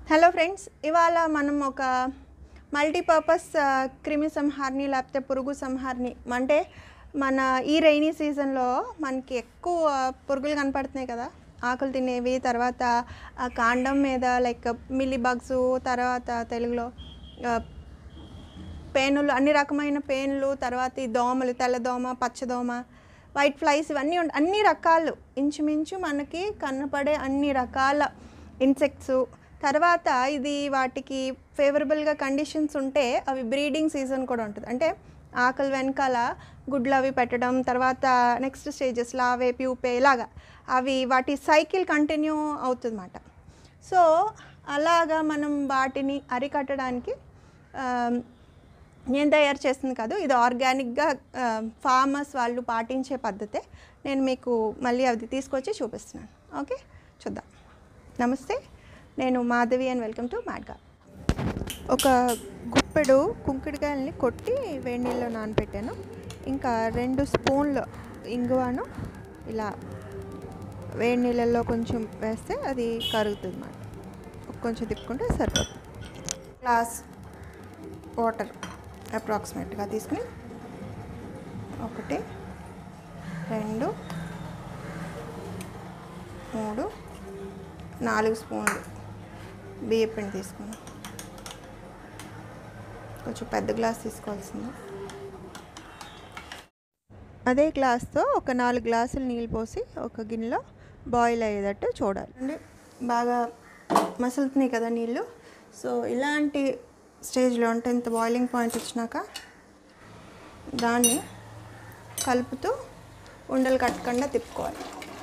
hello friends ఇవాళ మనం ఒక మల్టీపర్పస్ ఆ, క్రిమి సంహారిణి లేకపోతే పురుగు సంహారిణి అంటే మన ఈ రైనీ సీజన్లో మనకి ఎక్కువ పురుగులు కనపడుతున్నాయి కదా ఆకులు తినేవి తర్వాత ఆ కాండం మీద లైక్ మిల్లీ బగ్స్ తర్వాత తెలుగులో ఆ, పేనులు అన్ని రకమైన పేనులు తర్వాత ఈ దోమలు తెల్లదోమ పచ్చదోమ వైట్ ఫ్లైస్ ఇవన్నీ ఉంట అన్ని రకాలు ఇంచుమించు మనకి కనపడే అన్ని రకాల ఇన్సెక్ట్స్ తర్వాత ఇది వాటికి ఫేవరబుల్గా కండిషన్స్ ఉంటే అవి బ్రీడింగ్ సీజన్ కూడా ఉంటుంది అంటే ఆకలి వెనకాల గుడ్లు అవి పెట్టడం తర్వాత నెక్స్ట్ స్టేజెస్ లావే ప్యూపే ఇలాగా అవి వాటి సైకిల్ కంటిన్యూ అవుతుందన్నమాట సో అలాగా మనం వాటిని అరికట్టడానికి ఆ, నేను తయారు చేస్తుంది కాదు ఇది ఆర్గానిక్గా ఫార్మర్స్ వాళ్ళు పాటించే పద్ధతే నేను మీకు మళ్ళీ అది తీసుకొచ్చి చూపిస్తున్నాను ఓకే చూద్దాం నమస్తే నేను మాధవి అండ్ వెల్కమ్ టు మ్యాడ్గా ఒక గుప్పెడు కుంకుడుకాయల్ని కొట్టి వేడి నీళ్ళలో నానబెట్టాను ఇంకా రెండు స్పూన్లు ఇంగువను ఇలా వేడి నీళ్ళల్లో కొంచెం వేస్తే అది కరుగుతుంది అన్నమాట కొంచెం తిప్పుకుంటే సరిపోతుంది గ్లాస్ వాటర్ అప్రాక్సిమేట్గా తీసుకుని ఒకటి రెండు మూడు నాలుగు స్పూన్లు బియ్యం పిండి తీసుకున్నాం కొంచెం పెద్ద గ్లాస్ తీసుకోవాల్సింది అదే గ్లాస్తో ఒక నాలుగు గ్లాసులు నీళ్ళు పోసి ఒక గిన్నెలో బాయిల్ అయ్యేటట్టు చూడాలి అంటే బాగా మసులుతున్నాయి కదా నీళ్ళు సో ఇలాంటి స్టేజ్లో అంటే ఇంత బాయిలింగ్ పాయింట్ వచ్చినాక దాన్ని కలుపుతూ ఉండలు కట్టకుండా తిప్పుకోవాలి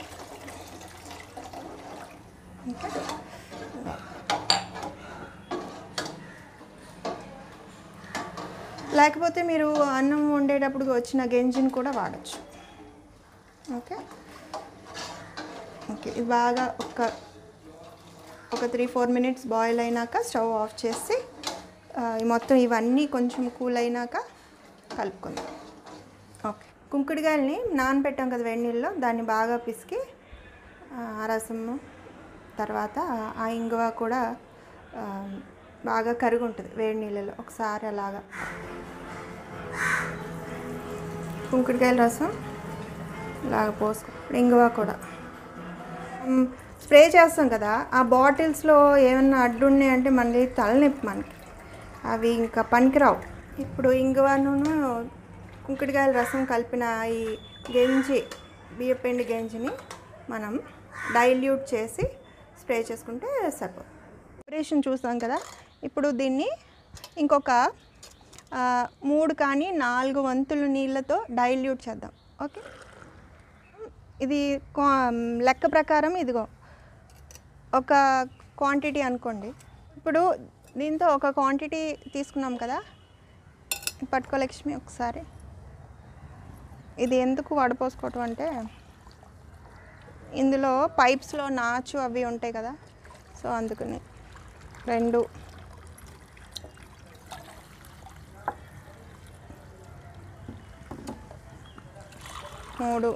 ఓకే లేకపోతే మీరు అన్నం వండేటప్పుడు వచ్చిన గెంజిని కూడా వాడచ్చు ఓకే ఓకే ఇది బాగా ఒక ఒక త్రీ ఫోర్ మినిట్స్ బాయిల్ అయినాక స్టవ్ ఆఫ్ చేసి ఆ, ఈ మొత్తం ఇవన్నీ కొంచెం కూల్ అయినాక కలుపుకుందాం ఓకే కుంకుడుకాయలని నానబెట్టాం కదా వేడి నీళ్ళలో దాన్ని బాగా పిసికి ఆ, ఆ రసము తర్వాత ఆ ఇంగువ కూడా ఆ, బాగా కరిగి ఉంటుంది వేడి నీళ్ళలో ఒకసారి అలాగా కుంకుడుకాయల రసం ఇలాగ పోసుకో ఇప్పుడు ఇంగువ కూడా మ్, స్ప్రే చేస్తాం కదా ఆ బాటిల్స్లో ఏమన్నా అడ్డున్నాయంటే మళ్ళీ తలనొప్పి మనకి అవి ఇంకా పనికిరావు ఇప్పుడు ఇంగువను కుంకుడుకాయల రసం కలిపిన ఈ గెంజి బియ్యపిండి గెంజిని మనం డైల్యూట్ చేసి స్ప్రే చేసుకుంటే సరిపోతుంది ప్రిపరేషన్ చూసాం కదా ఇప్పుడు దీన్ని ఇంకొక ఆ, మూడు కానీ నాలుగు వంతులు నీళ్ళతో డైల్యూట్ చేద్దాం ఓకే ఇది క్వా- లెక్క ప్రకారం ఇదిగో ఒక క్వాంటిటీ అనుకోండి ఇప్పుడు దీంతో ఒక క్వాంటిటీ తీసుకున్నాం కదా పట్టుకో లక్ష్మి ఒకసారి ఇది ఎందుకు వడపోసుకోవటం అంటే ఇందులో పైప్స్లో నాచు అవి ఉంటాయి కదా సో అందుకని రెండు మూడు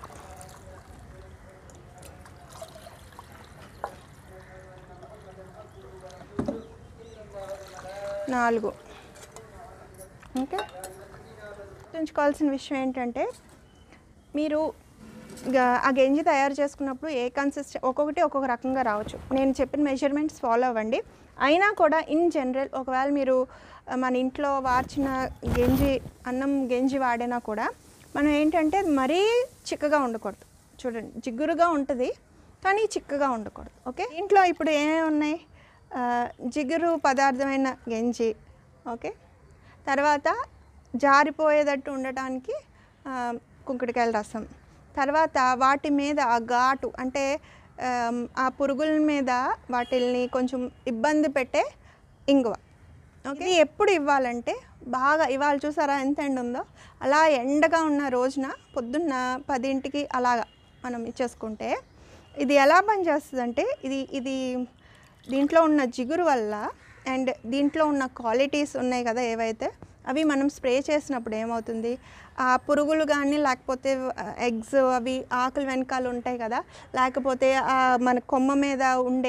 నాలుగు ఓకే గుర్తుంచుకోవాల్సిన విషయం ఏంటంటే మీరు గ- ఆ గంజి తయారు చేసుకున్నప్పుడు ఏ కన్సిస్ట్ ఒక్కొక్కటి ఒక్కొక్క రకంగా రావచ్చు నేను చెప్పిన మెజర్మెంట్స్ ఫాలో అవ్వండి అయినా కూడా ఇన్ జనరల్ ఒకవేళ మీరు ఆ, మన ఇంట్లో వార్చిన గంజి అన్నం గంజి వాడినా కూడా మనం ఏంటంటే అది మరీ చిక్కగా ఉండకూడదు చూడండి జిగురుగా ఉంటుంది కానీ చిక్కగా ఉండకూడదు ఓకే ఇంట్లో ఇప్పుడు ఏమేమి ఉన్నాయి ఆ, జిగురు పదార్థమైన గంజి ఓకే తర్వాత జారిపోయేటట్టు ఉండటానికి ఆ, కుంకుడుకాయల రసం తర్వాత వాటి మీద ఆ ఘాటు అంటే ఆమ్, ఆ పురుగుల మీద వాటిల్ని కొంచెం ఇబ్బంది పెట్టే ఇంగువ ఓకే ఇది ఎప్పుడు ఇవ్వాలంటే బాగా ఇవాళ చూసారా ఎంత ఎండ ఉందో అలా ఎండగా ఉన్న రోజున పొద్దున్న పదింటికి అలాగా మనం ఇచ్చేసుకుంటే ఇది ఎలా పనిచేస్తుందంటే ఇది ఇది దీంట్లో ఉన్న జిగురు వల్ల అండ్ దీంట్లో ఉన్న క్వాలిటీస్ ఉన్నాయి కదా ఏవైతే అవి మనం స్ప్రే చేసినప్పుడు ఏమవుతుంది ఆ పురుగులు కానీ లేకపోతే ఎగ్స్ అవి ఆకులు వెనకాల ఉంటాయి కదా లేకపోతే ఆ మన కొమ్మ మీద ఉండే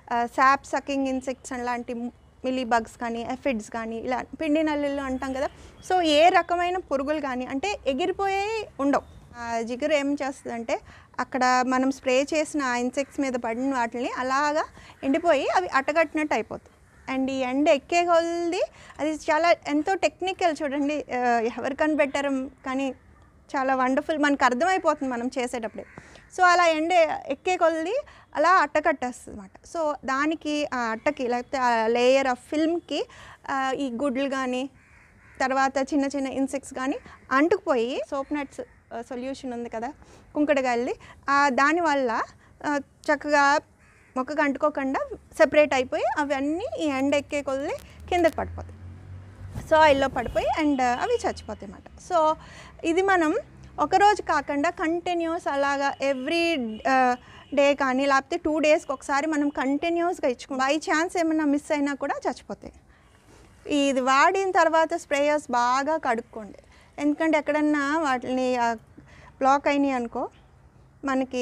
శాప్ సకింగ్ ఇన్సెక్ట్స్ లాంటి మిలీ బగ్స్ కానీ ఎఫిడ్స్ కానీ ఇలా పిండి నల్లులు అంటాం కదా సో ఏ రకమైన పురుగులు కానీ అంటే ఎగిరిపోయే ఉండవు ఆ జిగురు ఏం చేస్తుందంటే అక్కడ మనం స్ప్రే చేసిన ఇన్సెక్ట్స్ మీద పడిన వాటిని అలాగా ఎండిపోయి అవి అట్టగట్టినట్టు అయిపోతుంది అండ్ ఈ ఎండ ఎక్కే కొలది అది చాలా ఎంతో టెక్నికల్ చూడండి ఆ, ఎవరు కనిపెట్టారు కానీ చాలా వండర్ఫుల్ మనకు అర్థమైపోతుంది మనం చేసేటప్పుడే సో అలా ఎండ ఎక్కే కొలది అలా అట్ట కట్టేస్తుంది అనమాట సో దానికి ఆ అట్టకి లేకపోతే ఆ లేయర్ ఆఫ్ ఫిల్మ్కి ఈ గుడ్లు కానీ తర్వాత చిన్న చిన్న ఇన్సెక్ట్స్ కానీ అంటుకుపోయి సోప్ నట్స్ సొల్యూషన్ ఉంది కదా కుంకడగాయలది ఆ దానివల్ల ఆ, చక్కగా మొక్కకు అంటుకోకుండా సెపరేట్ అయిపోయి అవన్నీ ఈ ఎండ ఎక్కే కొద్ది కిందకి పడిపోతాయి సాయిల్లో పడిపోయి అండ్ అవి చచ్చిపోతాయి అన్నమాట సో ఇది మనం ఒకరోజు కాకుండా కంటిన్యూస్ అలాగా ఎవ్రీ డే కానీ లేకపోతే టూ డేస్కి ఒకసారి మనం కంటిన్యూస్గా ఇచ్చుకో బై ఛాన్స్ ఏమైనా మిస్ అయినా కూడా చచ్చిపోతాయి ఇది వాడిన తర్వాత స్ప్రేయర్స్ బాగా కడుక్కోండి ఎందుకంటే ఎక్కడన్నా వాటిని బ్లాక్ అయినాయి అనుకో మనకి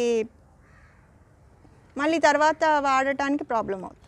మళ్ళీ తర్వాత వాడటానికి ప్రాబ్లం అవుతుంది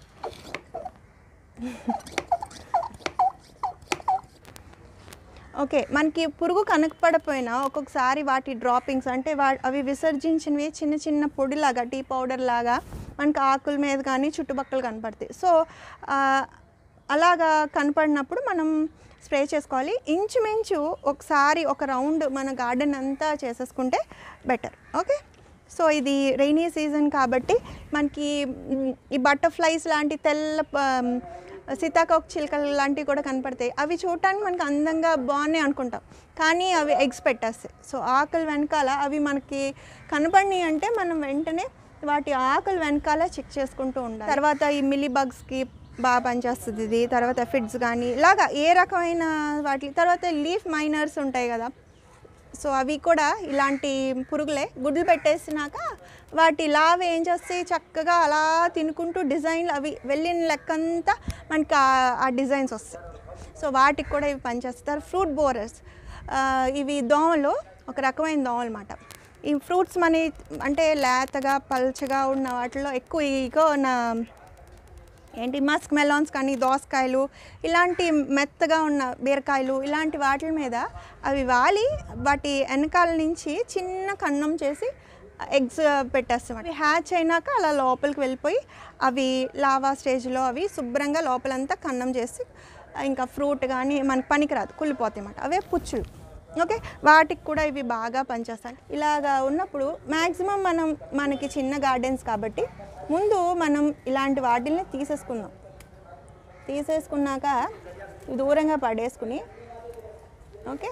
ఓకే మనకి పురుగు కనకపడపోయినా ఒక్కొక్కసారి వాటి డ్రాపింగ్స్ అంటే వా అవి విసర్జించినవి చిన్న చిన్న పొడిలాగా టీ పౌడర్ లాగా మనకి ఆకుల మీద కానీ చుట్టుపక్కల కనపడతాయి సో ఆ, అలాగా కనపడినప్పుడు మనం స్ప్రే చేసుకోవాలి ఇంచుమించు ఒకసారి ఒక రౌండ్ మన గార్డెన్ అంతా చేసేసుకుంటే బెటర్ ఓకే సో ఇది రైనీ సీజన్ కాబట్టి మనకి మ్, ఈ బటర్ఫ్లైస్ లాంటి తెల్ల ప- సీతాకోక చిలుకలు లాంటివి కూడా కనపడతాయి అవి చూడటానికి మనకి అందంగా బాగున్నాయి అనుకుంటాం కానీ అవి ఎగ్స్ పెట్టేస్తాయి సో ఆకులు వెనకాల అవి మనకి కనపడినాయి అంటే మనం వెంటనే వాటి ఆకులు వెనకాల చెక్ చేసుకుంటూ ఉండాలి తర్వాత ఈ మిల్లీ బగ్స్కి బాగా పనిచేస్తుంది ఇది తర్వాత ఫిడ్స్ కానీ ఇలాగా ఏ రకమైన వాటి తర్వాత లీఫ్ మైనర్స్ ఉంటాయి కదా సో అవి కూడా ఇలాంటి పురుగులే గుడ్లు పెట్టేసినాక వాటి లావ్ ఏం చేస్తాయి చక్కగా అలా తినుకుంటూ డిజైన్లు అవి వెళ్ళిన లెక్కంతా మనకి ఆ- ఆ డిజైన్స్ వస్తాయి సో వాటికి కూడా ఇవి పనిచేస్తారు ఫ్రూట్ బోరర్స్ ఇవి దోమలు ఒక రకమైన దోమలు అన్నమాట ఈ ఫ్రూట్స్ మన అంటే లేతగా పల్చగా ఉన్న వాటిలో ఎక్కువ ఇగో నా ఏంటి మస్క్ మెలాన్స్ కానీ దోసకాయలు ఇలాంటి మెత్తగా ఉన్న బీరకాయలు ఇలాంటి వాటి మీద అవి వాలి వాటి వెనకాల నుంచి చిన్న కన్నం చేసి ఎగ్స్ పెట్టేస్తాం అవి హ్యాచ్ అయినాక అలా లోపలికి వెళ్ళిపోయి అవి లావా స్టేజ్లో అవి శుభ్రంగా లోపలంతా కన్నం చేసి ఇంకా ఫ్రూట్ కానీ మనకి పనికిరాదు కుళ్ళిపోతాయి అన్నమాట అవే పుచ్చులు ఓకే వాటికి కూడా ఇవి బాగా పనిచేస్తాయి ఇలాగా ఉన్నప్పుడు మ్యాక్సిమం మనం మనకి చిన్న గార్డెన్స్ కాబట్టి ముందు మనం ఇలాంటి వాటిల్ని తీసేసుకుందాం తీసేసుకున్నాక ఇవి దూరంగా పడేసుకుని ఓకే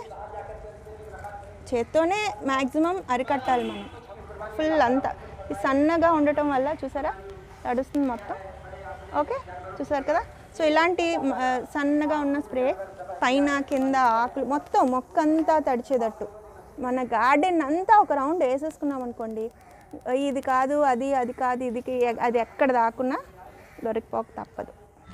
చేత్తోనే మ్యాక్సిమం అరికట్టాలి మనం ఫుల్ అంతా ఇది సన్నగా ఉండటం వల్ల చూసారా తడుస్తుంది మొత్తం ఓకే చూసారు కదా సో ఇలాంటి మ, సన్నగా ఉన్న స్ప్రే పైన కింద ఆకులు మొత్తం మొక్క అంతా తడిచేటట్టు మన గార్డెన్ అంతా ఒక రౌండ్ వేసేసుకున్నాం అనుకోండి ఇది కాదు అది అది కాదు ఇది అది ఎక్కడ దాకున్నా దొరికిపోక తప్పదు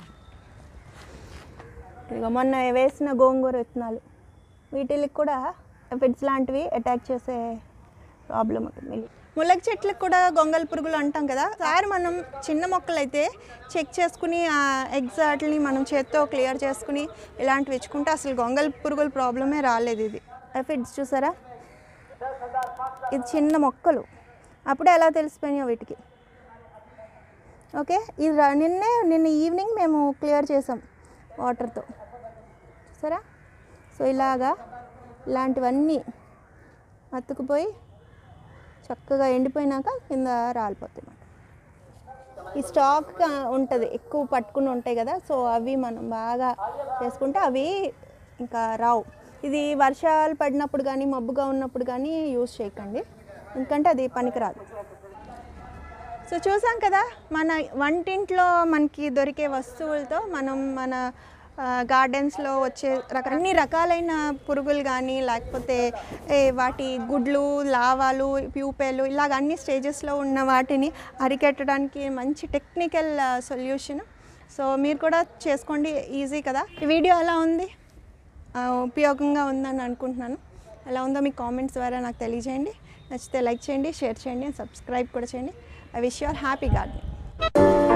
ఇక మొన్న వేసిన గోంగూర విత్తనాలు వీటికి కూడా ఫిడ్స్ లాంటివి అటాక్ చేసే ప్రాబ్లం ఉంటుంది ములగ చెట్లకు కూడా గొంగల్ పురుగులు అంటాం కదా సారి మనం చిన్న మొక్కలు అయితే చెక్ చేసుకుని ఆ ఎగ్స్ వాటిని మనం చేత్తో క్లియర్ చేసుకుని ఇలాంటివి ఇచ్చుకుంటే అసలు గొంగల్ పురుగుల ప్రాబ్లమే రాలేదు ఇది ఫిడ్స్ చూసారా ఇది చిన్న మొక్కలు అప్పుడే ఎలా తెలిసిపోయినాయో వీటికి ఓకే ఇది రా- నిన్నే నిన్న ఈవినింగ్ మేము క్లియర్ చేసాం వాటర్తో చూసారా సో ఇలాగా ఇలాంటివన్నీ అతుకుపోయి చక్కగా ఎండిపోయినాక కింద రాలిపోతాయి అన్నమాట ఈ స్టాక్ ఉంటుంది ఎక్కువ పట్టుకుని ఉంటాయి కదా సో అవి మనం బాగా చేసుకుంటే అవి ఇంకా రావు ఇది వర్షాలు పడినప్పుడు కానీ మబ్బుగా ఉన్నప్పుడు కానీ యూజ్ చేయకండి ఎందుకంటే అది పనికిరాదు సో చూసాం కదా మన వంటింట్లో మనకి దొరికే వస్తువులతో మనం మన గార్డెన్స్లో వచ్చే రక అన్ని రకాలైన పురుగులు కానీ లేకపోతే ఏ, వాటి గుడ్లు లావాలు ప్యూపేలు ఇలాగ అన్ని స్టేజెస్లో ఉన్న వాటిని అరికెట్టడానికి మంచి టెక్నికల్ సొల్యూషన్ సో మీరు కూడా చేసుకోండి ఈజీ కదా ఈ వీడియో ఎలా ఉంది ఆ, ఉపయోగంగా ఉందని అనుకుంటున్నాను ఎలా ఉందో మీ కామెంట్స్ ద్వారా నాకు తెలియజేయండి నచ్చితే లైక్ చేయండి షేర్ చేయండి సబ్స్క్రైబ్ కూడా చేయండి I wish your happy gardening